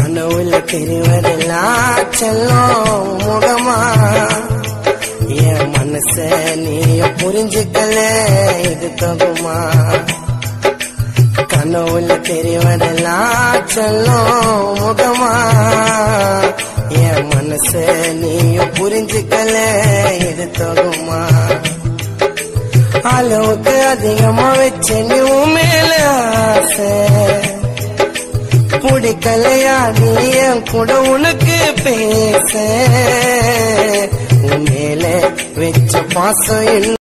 கனவுல தெரிவதெல்லாம் செல்லும் முகமா என் மனச நீய புரிஞ்சுக்கல இது தகுமா கனவுல தெரிவதெல்லாம் செல்லும் முகமா என் மனச நீய புரிஞ்சுக்கல இது தகுமா அளவுக்கு அதிகமா வச்ச நீ உன் மேல ஆசை பிடிக்கலையா நீ என் கூட உனக்கு பேச உன் மேல வச்ச பாசம் இன்னும்